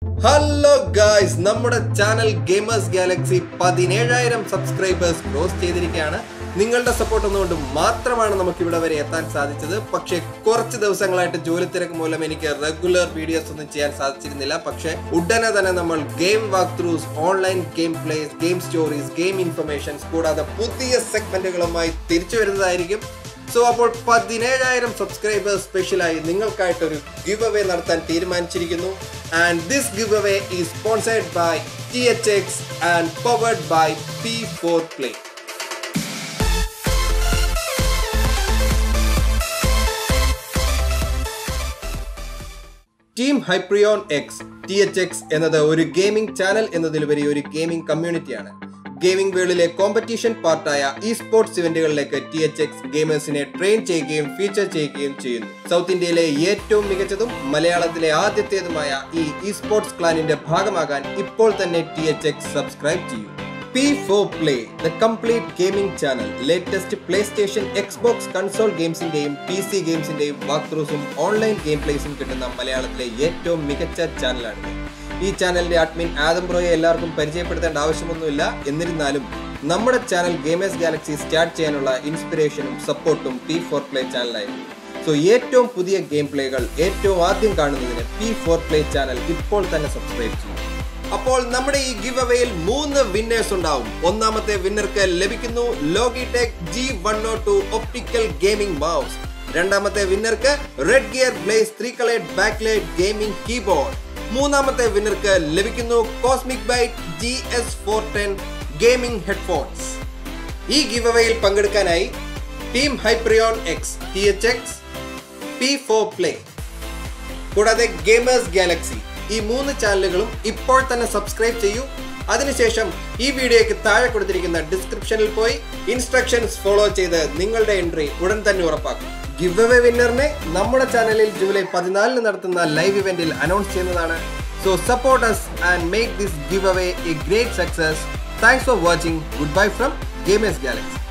hello guys നമ്മുടെ channel Gamers Galaxy പതിനേഴായിരം subscribers cross ചെയ്തിരിക്കുകയാണ് നിങ്ങളുടെ സപ്പോർട്ട് ഒന്നുകൊണ്ട് മാത്രമാണ് നമുക്ക് ഇവിടെ വരെ എത്താൻ സാധിച്ചത് പക്ഷേ കുറച്ച് ദിവസങ്ങളായിട്ട് ജോലി തിരക്ക് മൂലം എനിക്ക് റെഗുലർ വീഡിയോസ് ഒന്നും ചെയ്യാൻ സാധിച്ചിരുന്നില്ല പക്ഷേ ഉടനെ തന്നെ നമ്മൾ game walkthroughs online game plays game stories game informations കൂടാതെ പുതിയ സെഗ്മെന്റുകളുമായി തിരിച്ചു വരുന്നതായിരിക്കും സോ അപ്പോൾ പതിനേഴായിരം സബ്സ്ക്രൈബേഴ്സ് സ്പെഷ്യലായി നിങ്ങൾക്കായിട്ട് ഒരു ഗിവ് അവേ നടത്താൻ തീരുമാനിച്ചിരിക്കുന്നു ആൻഡ് ദിസ് ഗിവ് അവേ ഈ sponsored by T H X and powered by P four play team Hyperion X T H X എന്നത് ഒരു ഗെയിമിംഗ് ചാനൽ എന്നതിലുപരി ഒരു ഗെയിമിംഗ് കമ്മ്യൂണിറ്റിയാണ് ഗെയിമിംഗ് വേൾഡിലെ കോമ്പറ്റീഷൻ പാർട്ടായ ഇ സ്പോർട്സ് ഇവന്റുകളിലേക്ക് ടി എച്ച് എക്സ് ഗെയിമേഴ്സിനെ ട്രെയിൻ ചെയ്യുകയും ഫീച്ചർ ചെയ്യുകയും ചെയ്യുന്നു സൗത്ത് ഇന്ത്യയിലെ ഏറ്റവും മികച്ചതും മലയാളത്തിലെ ആദ്യത്തേതുമായ ഈ ഇ സ്പോർട്സ് ക്ലാനിന്റെ ഭാഗമാകാൻ ഇപ്പോൾ തന്നെ ടി എച്ച് എക്സ് സബ്സ്ക്രൈബ് ചെയ്യൂ P four play the complete gaming channel latest PlayStation Xbox console ഗെയിംസിന്റെയും പി സി ഗെയിംസിന്റെയും വാക്ക് ത്രൂസും ഓൺലൈൻ ഗെയിം പ്ലേസും കിട്ടുന്ന മലയാളത്തിലെ ഏറ്റവും മികച്ച ചാനലാണ് ഈ ചാനലിന്റെ അഡ്മിൻ ആദം ബ്രോയെ എല്ലാവർക്കും പരിചയപ്പെടുത്തേണ്ട ആവശ്യമൊന്നുമില്ല എന്നിരുന്നാലും നമ്മുടെ ചാനൽ ഗെയിമേഴ്സ് ഗാലക്സി സ്റ്റാർട്ട് ചെയ്യാനുള്ള ഇൻസ്പിറേഷനും സപ്പോർട്ടും പി ഫോർ പ്ലേ ചാനലായിരുന്നു സോ ഏറ്റവും പുതിയ ഗെയിം പ്ലേകൾ ഏറ്റവും ആദ്യം കാണുന്നതിന് പി ഫോർ പ്ലേ ചാനൽ ഇപ്പോൾ തന്നെ സബ്സ്ക്രൈബ് ചെയ്യും അപ്പോൾ നമ്മുടെ ഈ ഗിവ് അവയിൽ മൂന്ന് വിന്നേഴ്സ് ഉണ്ടാവും ഒന്നാമത്തെ വിന്നർക്ക് ലഭിക്കുന്നു Logitech G one O two optical gaming mouse രണ്ടാമത്തെ വിന്നർക്ക് Redgear Blaze three coloured backlight gaming keyboard മൂന്നാമത്തെ വിന്നർക്ക് ലഭിക്കുന്നു Cosmic Byte G S four ten gaming headphones ഈ ഗിവ് അവയിൽ പങ്കെടുക്കാനായി team Hyperion X T H X P four play കൂടാതെ ഗെയിമേഴ്സ് ഗാലക്സി ഈ മൂന്ന് ചാനലുകളും ഇപ്പോൾ തന്നെ സബ്സ്ക്രൈബ് ചെയ്യൂ അതിനുശേഷം ഈ വീഡിയോയ്ക്ക് താഴെ കൊടുത്തിരിക്കുന്ന ഡിസ്ക്രിപ്ഷനിൽ പോയി ഇൻസ്ട്രക്ഷൻസ് ഫോളോ ചെയ്ത് നിങ്ങളുടെ എൻട്രി ഉടൻ തന്നെ ഉറപ്പാക്കും ഗിവ് അവേ വിന്നറിനെ നമ്മുടെ ചാനലിൽ ജൂലൈ പതിനാലിന് നടത്തുന്ന ലൈവ് ഇവന്റിൽ അനൗൺസ് ചെയ്യുന്നതാണ് so support us and make this giveaway a great success thanks for watching goodbye from Gamers Galaxy